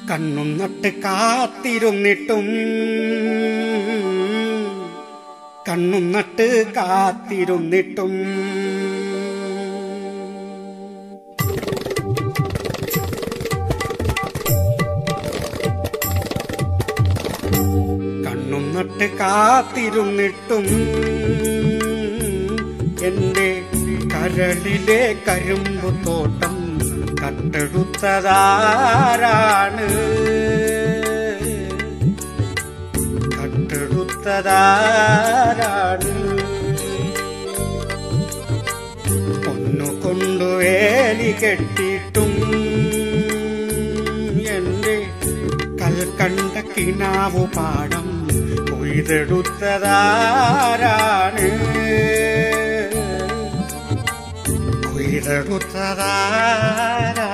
കണ്ണും നട്ട് കാത്തിരുന്നിട്ടും കണ്ണും നട്ട് കാത്തിരുന്നിട്ടും കണ്ണും നട്ട് കാത്തിരുന്നിട്ടും എന്റെ കരളിലെ കരിമ്പു തോട്ടം കട്ടെടുത്തതാരാണ് കട്ടെടുത്തതാരാണ് ഒന്നു കൊണ്ടു വേലി കെട്ടിയിട്ടും എന്റെ കൽക്കണ്ട കിനാവു പാടം കൊയ്തെടുത്തതാരാണ് കൊയ്തെടുത്തതാരാണ്